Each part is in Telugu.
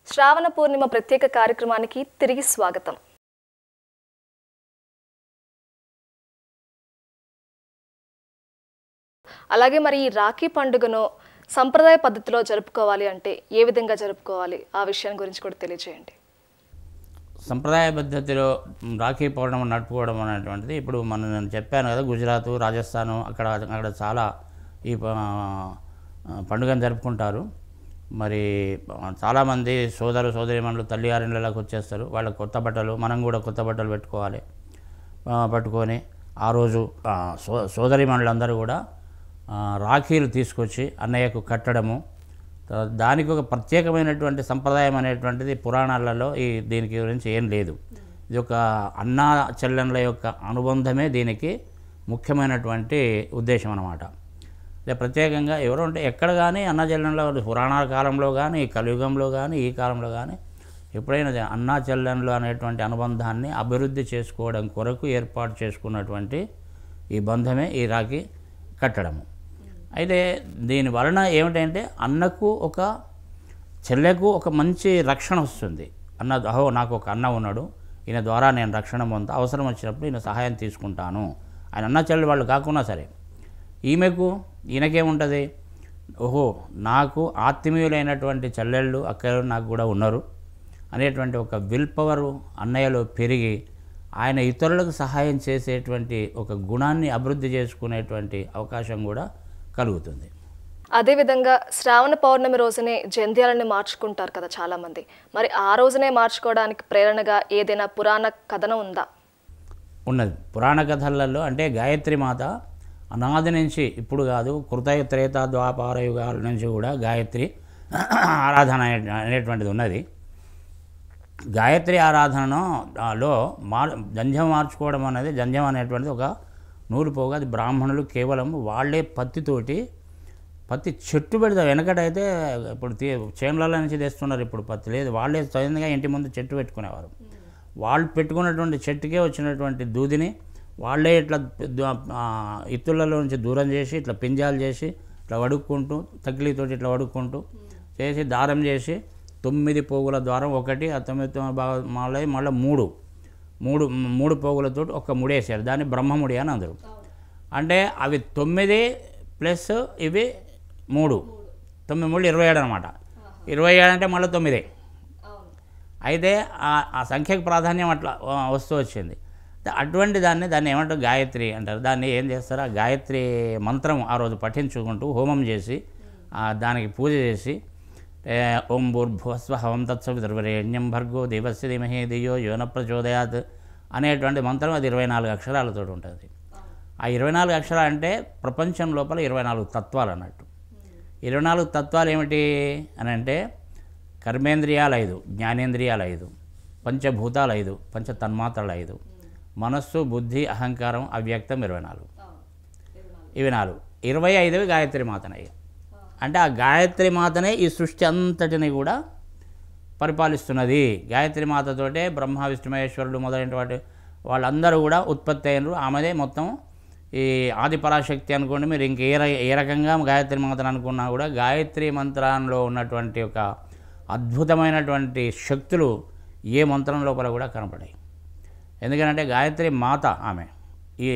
శ్రావణ పూర్ణిమ ప్రత్యేక కార్యక్రమానికి తిరిగి స్వాగతం అలాగే మరి ఈ రాఖీ పండుగను సంప్రదాయ పద్ధతిలో జరుపుకోవాలి అంటే ఏ విధంగా జరుపుకోవాలి ఆ విషయం గురించి కూడా తెలియజేయండి సంప్రదాయ పద్ధతిలో రాఖీ పౌర్ణమి నడుపుకోవడం అనేటువంటిది ఇప్పుడు మనం నేను చెప్పాను కదా గుజరాత్ రాజస్థాను అక్కడ అక్కడ చాలా ఈ ప- పండుగను జరుపుకుంటారు మరి చాలామంది సోదరు సోదరిమణులు తల్లిగారిండ్లలోకి వచ్చేస్తారు వాళ్ళకి కొత్త బట్టలు మనం కూడా కొత్త బట్టలు పెట్టుకోవాలి ఆ, పట్టుకొని ఆ రోజు ఆ, సో సోదరిమణులందరూ కూడా ఆ, రాఖీలు తీసుకొచ్చి అన్నయ్యకు కట్టడము త- దానికి ఒక ప్రత్యేకమైనటువంటి సంప్రదాయం అనేటువంటిది పురాణాలలో ఈ దీనికి గురించి ఏం లేదు ఇది ఒక అన్నా చెల్లెండ్ల యొక్క అనుబంధమే దీనికి ముఖ్యమైనటువంటి ఉద్దేశం అన్నమాట అంటే ప్రత్యేకంగా ఎవరు అంటే ఎక్కడ కానీ అన్నా చెల్లెండ్ల పురాణాల కాలంలో కానీ ఈ కలియుగంలో కానీ ఈ కాలంలో కానీ ఎప్పుడైనా జ- అన్నా చెల్లెండ్లు అనేటువంటి అనుబంధాన్ని అభివృద్ధి చేసుకోవడం కొరకు ఏర్పాటు చేసుకున్నటువంటి ఈ బంధమే ఈ రాఖీ కట్టడము అయితే దీని వలన ఏమిటంటే అన్నకు ఒక చెల్లెకు ఒక మంచి రక్షణ వస్తుంది అన్న అహో నాకు ఒక అన్న ఉన్నాడు ఈయన ద్వారా నేను రక్షణ పొందుతా అవసరం వచ్చినప్పుడు ఈయన సహాయం తీసుకుంటాను ఆయన అన్న చెల్లెలు వాళ్ళు కాకున్నా సరే ఈమెకు ఈయనకేముంటుంది ఓహో నాకు ఆత్మీయులైనటువంటి చెల్లెళ్ళు అక్కలు నాకు కూడా ఉన్నారు అనేటువంటి ఒక విల్ పవరు అన్నయ్యలో పెరిగి ఆయన ఇతరులకు సహాయం చేసేటువంటి ఒక గుణాన్ని అభివృద్ధి చేసుకునేటువంటి అవకాశం కూడా కలుగుతుంది అదేవిధంగా శ్రావణ పౌర్ణమి రోజునే జంధ్యాలని మార్చుకుంటారు కదా చాలామంది మరి ఆ రోజునే మార్చుకోవడానికి ప్రేరణగా ఏదైనా పురాణ కథనం ఉందా ఉన్నది పురాణ కథలలో అంటే గాయత్రి మాత అనాది నుంచి ఇప్పుడు కాదు కృత త్రేత ద్వాపార యుగాల నుంచి కూడా గాయత్రి ఆరాధన అనే- అనేటువంటిది ఉన్నది గాయత్రి ఆరాధనలో లో మార్ జంధ్యం మార్చుకోవడం అనేది జంధ్యం అనేటువంటిది ఒక నూలు పోగా అది బ్రాహ్మణులు కేవలం వాళ్ళే పత్తితోటి పత్తి చెట్టు పెడతారు వెనకటైతే ఇప్పుడు తీ చేనుల నుంచి తెస్తున్నారు ఇప్పుడు పత్తి లేదు వాళ్ళే స్వయంగా ఇంటి ముందు చెట్టు పెట్టుకునేవారు వాళ్ళు పెట్టుకున్నటువంటి చెట్టుకే వచ్చినటువంటి దూదిని వాళ్ళే ఇట్లా దు- ఆ, ఇత్తులలో నుంచి దూరం చేసి ఇట్లా పింజాలు చేసి ఇట్లా వడుక్కుంటూ తగిలితోటి ఇట్లా వడుక్కుంటూ చేసి దారం చేసి తొమ్మిది పోగుల ద్వారం ఒకటి ఆ తొమ్మిది తొమ్మిది బాగా మళ్ళీ మళ్ళీ మూడు మూడు మూడు పోగులతో ఒక ముడేసారు దాన్ని బ్రహ్మముడి అని అందరు అంటే అవి తొమ్మిది ప్లస్ ఇవి మూడు తొమ్మిది మూడు ఇరవై ఏడు అనమాట ఇరవై ఏడు అంటే మళ్ళీ తొమ్మిదే అయితే ఆ- ఆ సంఖ్యకు ప్రాధాన్యం అట్లా ఆ, వస్తూ వచ్చింది ద- అటువంటి దాన్ని దాన్ని ఏమంటారు గాయత్రి అంటారు దాన్ని ఏం చేస్తారు ఆ గాయత్రి మంత్రం ఆ రోజు పఠించుకుంటూ హోమం చేసి ఆ, దానికి పూజ చేసి ఏ, ఓం భూర్భువస్వ హవం తత్సవితుర్వరేణ్యం భర్గో దేవస్య ధీమహి ధియో యోన ప్రచోదయాత్ అనేటువంటి మంత్రం అది ఇరవై నాలుగు అక్షరాలతో ఉంటుంది ఆ ఇరవై నాలుగు అక్షరాలు అంటే ప్రపంచం లోపల ఇరవై నాలుగు తత్వాలు అన్నట్టు ఇరవై నాలుగు తత్వాలు ఏమిటి అని అంటే కర్మేంద్రియాలు ఐదు జ్ఞానేంద్రియాలు ఐదు పంచభూతాలు ఐదు పంచ తన్మాత్రలు ఐదు మనస్సు బుద్ధి అహంకారం అవ్యక్తం ఇరవై నాలుగు ఇవి నాలుగు ఇరవై ఐదువి గాయత్రి మాతనయ్య అంటే ఆ గాయత్రి మాతనే ఈ సృష్టి అంతటిని కూడా పరిపాలిస్తున్నది గాయత్రి మాతతోటే బ్రహ్మ విష్ణు మహేశ్వరుడు మొదలైన వాటి వాళ్ళందరూ కూడా ఉత్పత్తి అయినరు ఆమెదే మొత్తం ఈ ఆది పరాశక్తి అనుకోండి మీరు ఇంక ఏ ర- ఏ రకంగా గాయత్రి మాతను అనుకున్నా కూడా గాయత్రి మంత్రంలో ఉన్నటువంటి ఒక అద్భుతమైనటువంటి శక్తులు ఏ మంత్రం లోపల కూడా కనపడాయి ఎందుకంటే గాయత్రి మాత ఆమె ఈ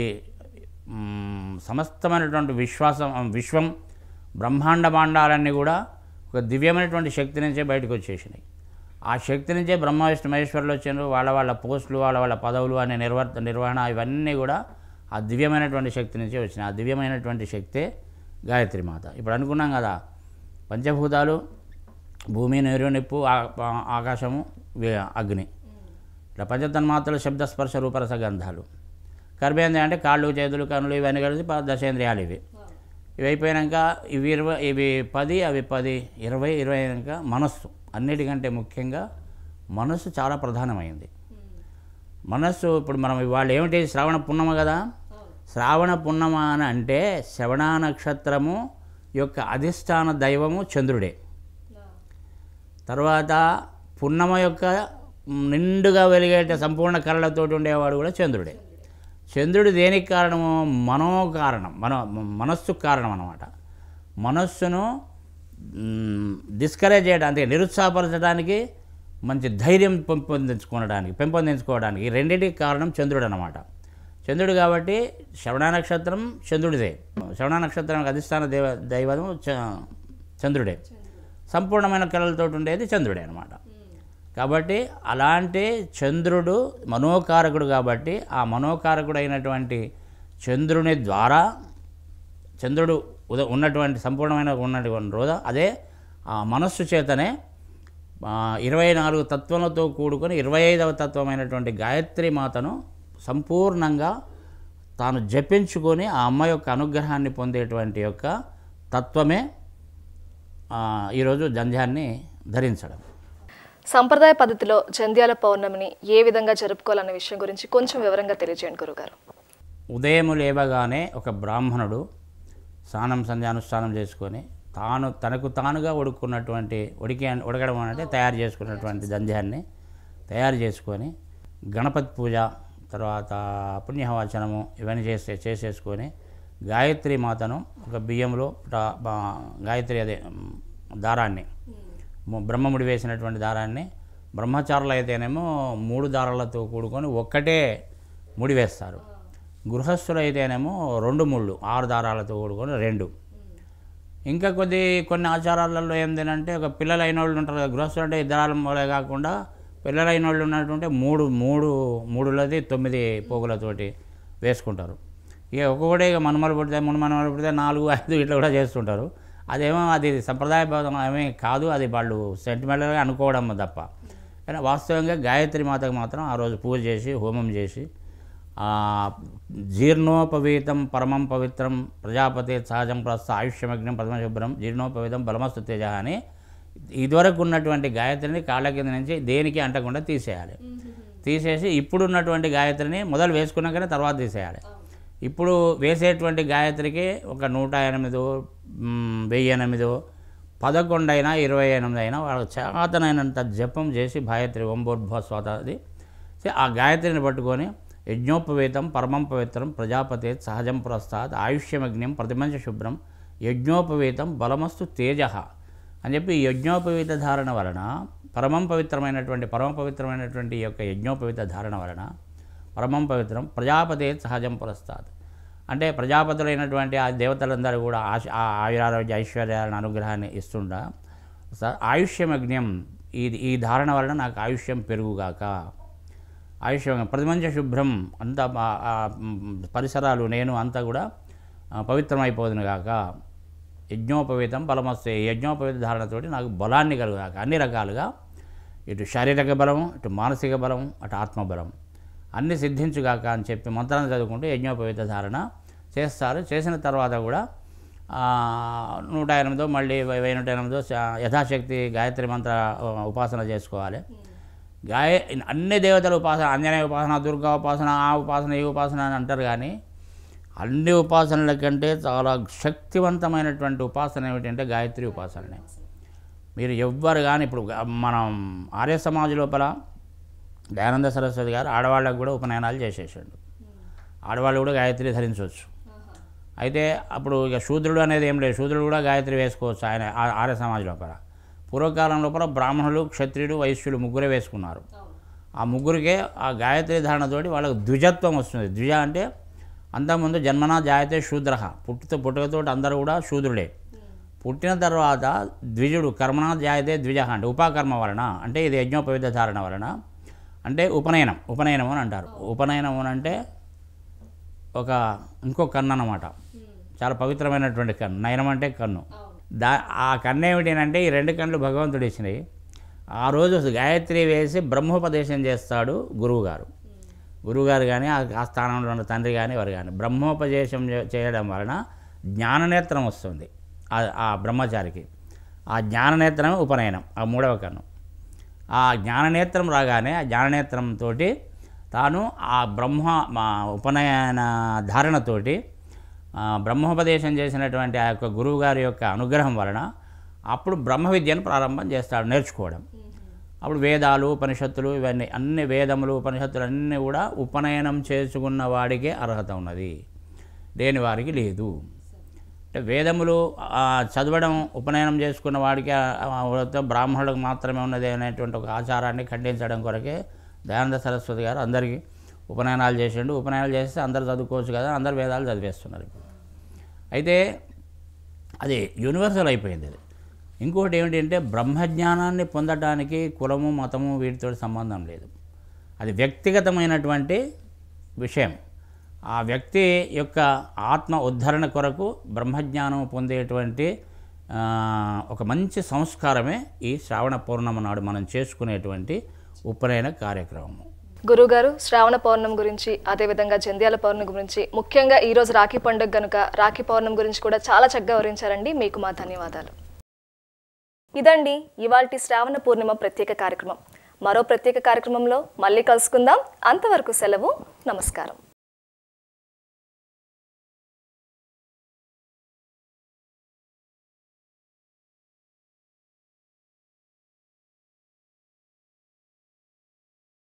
మ్, సమస్తమైనటువంటి విశ్వాసం విశ్వం బ్రహ్మాండ భాండాలన్నీ కూడా ఒక దివ్యమైనటువంటి శక్తి నుంచే బయటకు వచ్చేసినాయి ఆ శక్తి నుంచే బ్రహ్మ విష్ణు మహేశ్వరులు వచ్చారు వాళ్ళ వాళ్ళ పోస్టులు వాళ్ళ వాళ్ళ పదవులు అనే నిర్వర్ నిర్వహణ ఇవన్నీ కూడా ఆ దివ్యమైనటువంటి శక్తి నుంచే వచ్చినాయి ఆ దివ్యమైనటువంటి శక్తే గాయత్రి మాత ఇప్పుడు అనుకున్నాం కదా పంచభూతాలు భూమి నీరు నిప్పు ఆ- ఆ- ఆకాశము వే- అగ్ని ఇట్లా పంచతన్మాత్రలు శబ్ద స్పర్శ రూపరస గంధాలు కర్మేంద్రియ అంటే కాళ్ళు చేతులు కనులు ఇవన్నీ కలిసి ప- దశేంద్రియాలు ఇవి ఇవి అయిపోయాక ఇవి ఇరవై ఇవి పది అవి పది ఇరవై ఇరవై అయినాక మనస్సు అన్నిటికంటే ముఖ్యంగా మనస్సు చాలా ప్రధానమైంది మనస్సు ఇప్పుడు మనం ఇవాళ ఏమిటి శ్రావణ పున్నమ కదా శ్రావణ పున్నమ అని అంటే శ్రవణ నక్షత్రము యొక్క అధిష్టాన దైవము చంద్రుడే తర్వాత పున్నమ యొక్క నిండుగా వెలిగేట సంపూర్ణ కళలతోటి ఉండేవాడు కూడా చంద్రుడే చంద్రుడు దేనికి కారణము మనో కారణం మన మనస్సు కారణం అన్నమాట మనస్సును డిస్కరేజ్ చేయడం అంటే నిరుత్సాహపరచడానికి మంచి ధైర్యం పెంపొందించుకోవడానికి పెంపొందించుకోవడానికి ఈ రెండింటికి కారణం చంద్రుడు అన్నమాట చంద్రుడు కాబట్టి శ్రవణ నక్షత్రం చంద్రుడిదే శ్రవణ నక్షత్రానికి అధిష్టాన దేవ దైవం చ- చంద్రుడే సంపూర్ణమైన కళలతో ఉండేది చంద్రుడే అనమాట కాబట్టి అలాంటి చంద్రుడు మనోకారకుడు కాబట్టి ఆ మనోకారకుడు అయినటువంటి చంద్రుని ద్వారా చంద్రుడు ఉద ఉన్నటువంటి సంపూర్ణమైన ఉన్నటువంటి రోజు అదే ఆ మనస్సు చేతనే ఆ, ఇరవై నాలుగు తత్వములతో కూడుకొని ఇరవై ఐదవ తత్వమైనటువంటి గాయత్రి మాతను సంపూర్ణంగా తాను జపించుకొని ఆ అమ్మ యొక్క అనుగ్రహాన్ని పొందేటువంటి యొక్క తత్వమే ఆ, ఈరోజు జంధ్యాన్ని ధరించడం సంప్రదాయ పద్ధతిలో జంధ్యాల పౌర్ణమిని ఏ విధంగా జరుపుకోవాలన్న విషయం గురించి కొంచెం వివరంగా తెలియజేయండి గురుగారు ఉదయం లేవగానే ఒక బ్రాహ్మణుడు స్నానం సంధ్య అనుష్ఠానం చేసుకొని తాను తనకు తానుగా ఉడుకున్నటువంటి ఉడికి ఉడకడం అంటే తయారు చేసుకున్నటువంటి దంధ్యాన్ని తయారు చేసుకొని గణపతి పూజ తర్వాత పుణ్యహవచనము ఇవన్నీ చేసే చేసేసుకొని గాయత్రి మాతను ఒక బియ్యంలో ట- బా- గాయత్రి అదే మ్, దారాన్ని ము- బ్రహ్మముడి వేసినటువంటి దారాన్ని బ్రహ్మచారులు అయితేనేమో మూడు దారాలతో కూడుకొని ఒక్కటే ముడి వేస్తారు గృహస్థులు అయితేనేమో రెండు ముళ్ళు ఆరు దారాలతో కూడుకొని రెండు ఇంకా కొద్ది కొన్ని ఆచారాలలో ఏంటంటే ఒక పిల్లలు అయిన వాళ్ళు ఉంటారు కదా గృహస్థులు అంటే ఇద్దరాల మూలే కాకుండా పిల్లలు అయిన వాళ్ళు ఉన్నట్టుంటే మూడు మూడు మూడులది తొమ్మిది పోగులతోటి వేసుకుంటారు ఇక ఒక్కొక్కటి ఇక మనుమలు పుడితే మునుమనుమలు పుడితే నాలుగు ఐదు ఇట్లా కూడా చేస్తుంటారు అదేమో అది సంప్రదాయబద్ధం ఏమీ కాదు అది వాళ్ళు సెంటిమెంటల్గా అనుకోవడం తప్ప కానీ వాస్తవంగా గాయత్రి మాతకు మాత్రం ఆ రోజు పూజ చేసి హోమం చేసి ఆ, జీర్ణోపవీతం పరమం పవిత్రం ప్రజాపతి సహజం ప్రస్థ ఆయుష్యమగ్నం పద్మశుభ్రం జీర్ణోపవీతం బలమస్తు తేజ అని ఇదివరకు ఉన్నటువంటి గాయత్రిని కాళ్ళ కింద నుంచి దేనికి అంటకుండా తీసేయాలి తీసేసి ఇప్పుడు ఉన్నటువంటి గాయత్రిని మొదలు వేసుకున్నాకనే తర్వాత తీసేయాలి ఇప్పుడు వేసేటువంటి గాయత్రికి ఒక నూట ఎనిమిదో మ్, వెయ్యి ఎనిమిదో పదకొండు అయినా ఇరవై ఎనిమిది అయినా వాళ్ళకి చేతనైనంత జపం చేసి గాయత్రి ఓంబోద్భవ స్వాత అది సో ఆ గాయత్రిని పట్టుకొని యజ్ఞోపవేతం పరమం పవిత్రం ప్రజాపతే సహజం పురస్తాత్ ఆయుష్యమగ్నిం ప్రతిమంచ శుభ్రం యజ్ఞోపవేతం బలమస్తు తేజ అని చెప్పి ఈ యజ్ఞోపవీత ధారణ వలన పరమం పవిత్రమైనటువంటి పరమ పవిత్రమైనటువంటి ఈ యొక్క యజ్ఞోపవీత ధారణ వలన పరమం పవిత్రం ప్రజాపతే సహజం పురస్తాత్ అంటే ప్రజాపతులైనటువంటి ఆ దేవతలందరూ కూడా ఆశ ఆ ఆయురారోగ్య ఐశ్వర్యాలను అనుగ్రహాన్ని ఇస్తుండ స- ఆయుష్యమగ్నం ఈ ఈ ధారణ వలన నాకు ఆయుష్యం పెరుగుగాక ఆయుష్యం ప్రతిమంచ శుభ్రం అంత ఆ- ఆ మ్, పరిసరాలు నేను అంతా కూడా ఆ, పవిత్రమైపోదును గాక యజ్ఞోపవీతం బలమస్తే ఈ యజ్ఞోపవీత ధారణతోటి నాకు బలాన్ని కలుగుగాక అన్ని రకాలుగా ఇటు శారీరక బలం ఇటు మానసిక బలం అటు ఆత్మబలం అన్ని సిద్ధించుగాక అని చెప్పి మంత్రాన్ని చదువుకుంటూ యజ్ఞోపవీత ధారణ చేస్తారు చేసిన తర్వాత కూడా ఆ, నూట ఎనిమిదో మళ్ళీ వె- వెయ్యి నూట ఎనిమిదో శ- యథాశక్తి గాయత్రి మంత్ర ఆ, ఉపాసన చేసుకోవాలి గాయ అన్ని దేవతల ఉపాసన ఆంజనేయ ఉపాసన దుర్గా ఉపాసన ఆ ఉపాసన ఈ ఉపాసన అని అంటారు కానీ అన్ని ఉపాసనల కంటే చాలా శక్తివంతమైనటువంటి ఉపాసన ఏమిటంటే గాయత్రి ఉపాసననే మీరు ఎవ్వరు కానీ ఇప్పుడు గా- మనం ఆర్య సమాజ్ లోపల దయానంద సరస్వతి గారు ఆడవాళ్ళకు కూడా ఉపనయనాలు చేసేసాడు ఆడవాళ్ళు కూడా గాయత్రి ధరించవచ్చు అయితే అప్పుడు ఇక శూద్రుడు అనేది ఏం లేదు శూద్రుడు కూడా గాయత్రి వేసుకోవచ్చు ఆయన ఆ- ఆర్య సమాజ్ లోపల పూర్వకాలం లోపల బ్రాహ్మణులు క్షత్రియుడు వైశ్యులు ముగ్గురే వేసుకున్నారు ఆ ముగ్గురికే ఆ గాయత్రి ధారణతోటి వాళ్ళకు ద్విజత్వం వస్తుంది ద్విజ అంటే అంతకుముందు జన్మనా జాయతే శూద్ర పుట్టుతో పుట్టుకతోటి అందరూ కూడా శూద్రుడే పుట్టిన తర్వాత ద్విజుడు కర్మనా జాయతే ద్విజ అంటే ఉపాకర్మ వలన అంటే ఇది యజ్ఞోపవిత ధారణ వలన అంటే ఉపనయనం ఉపనయనం అని అంటారు ఉపనయనం అని అంటే ఒక ఇంకో కన్ను అన్నమాట చాలా పవిత్రమైనటువంటి కన్ను నయనం అంటే కన్ను దా ఆ కన్ను ఏమిటంటే ఈ రెండు కన్నులు భగవంతుడు ఇచ్చినాయి ఆ రోజు గాయత్రి వేసి బ్రహ్మోపదేశం చేస్తాడు గురువుగారు గురువుగారు కానీ ఆ ఆ స్థానంలో ఉన్న తండ్రి కానీ ఎవరు కానీ బ్రహ్మోపదేశం చే- చేయడం వలన జ్ఞాననేత్రం వస్తుంది ఆ- ఆ బ్రహ్మచారికి ఆ జ్ఞాననేత్రమే ఉపనయనం ఆ మూడవ కన్ను ఆ జ్ఞాననేత్రం రాగానే ఆ జ్ఞాననేత్రంతో తాను ఆ బ్రహ్మ మా ఉపనయన ధారణతోటి ఆ, బ్రహ్మోపదేశం చేసినటువంటి ఆ యొక్క గురువుగారి యొక్క అనుగ్రహం వలన అప్పుడు బ్రహ్మ విద్యను ప్రారంభం చేస్తాడు నేర్చుకోవడం అప్పుడు వేదాలు ఉపనిషత్తులు ఇవన్నీ అన్ని వేదములు ఉపనిషత్తులు అన్నీ కూడా ఉపనయనం చేసుకున్న వాడికే అర్హత ఉన్నది లేని వారికి లేదు అంటే వేదములు ఆ, చదవడం ఉపనయనం చేసుకున్న వాడికి ఆ- ఆ వ్రతం బ్రాహ్మణులకు మాత్రమే ఉన్నది అనేటువంటి ఒక ఆచారాన్ని ఖండించడం కొరకే దయానంద సరస్వతి గారు అందరికీ ఉపనయనాలు చేసిండు ఉపనయనాలు చేస్తే అందరు చదువుకోవచ్చు కదా అందరు వేదాలు చదివేస్తున్నారు ఇప్పుడు అయితే అది యూనివర్సల్ అయిపోయింది అది ఇంకోటి ఏమిటంటే బ్రహ్మజ్ఞానాన్ని పొందడానికి కులము మతము వీటితో సంబంధం లేదు అది వ్యక్తిగతమైనటువంటి విషయం ఆ వ్యక్తి యొక్క ఆత్మ ఉద్ధరణ కొరకు బ్రహ్మజ్ఞానం పొందేటువంటి ఆ, ఒక మంచి సంస్కారమే ఈ శ్రావణ పౌర్ణమి నాడు మనం చేసుకునేటువంటి ఉపనయన కార్యక్రమము గురుగారు శ్రావణ పౌర్ణమి గురించి అదేవిధంగా జంధ్యాల పౌర్ణమి గురించి ముఖ్యంగా ఈ రోజు రాఖీ పండుగ గనుక రాఖీ పౌర్ణమి గురించి కూడా చాలా చక్కగా వివరించారండి మీకు మా ధన్యవాదాలు ఇదండి ఇవాల్టి శ్రావణ పూర్ణిమ ప్రత్యేక కార్యక్రమం మరో ప్రత్యేక కార్యక్రమంలో మళ్ళీ కలుసుకుందాం అంతవరకు సెలవు నమస్కారం